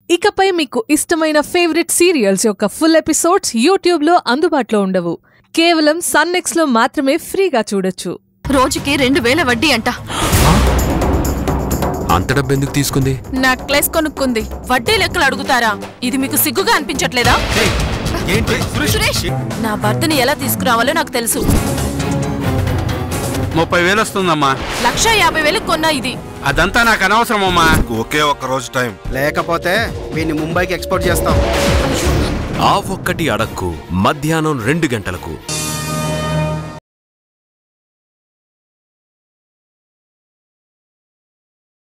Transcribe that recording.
ఇకపై మీకు ఇష్టమైన ఫేవరెట్ సీరియల్స్ యొక్క ఫుల్ ఎపిసోడ్స్ యూట్యూబ్లో అందుబాటులో ఉండవు కేవలం సన్నెక్స్లో మాత్రమే ఫ్రీగా చూడొచ్చు రోజుకి రెండు వేల వడ్డీ అంట అంత డబ్బు ఎందుకు తీసుకుంది నెక్లెస్ కొనుక్కుంది వడ్డీ లెక్కలు అడుగుతారా ఇది మీకు సిగ్గుగా అనిపించట్లేదా సురేష్ నా భర్తని ఎలా తీసుకురావాలో నాకు తెలుసు ముప్పై వేలు వస్తుందమ్మా లక్ష యాభై వేలకు కొన్నా ఇది అదంతా నాకు అనవసరమమ్మా ఒకే ఒక్క రోజు టైం లేకపోతే వీడిని ముంబైకి ఎక్స్పోర్ట్ చేస్తాం ఆ ఒక్కటి అడక్కు మధ్యాహ్నం రెండు గంటలకు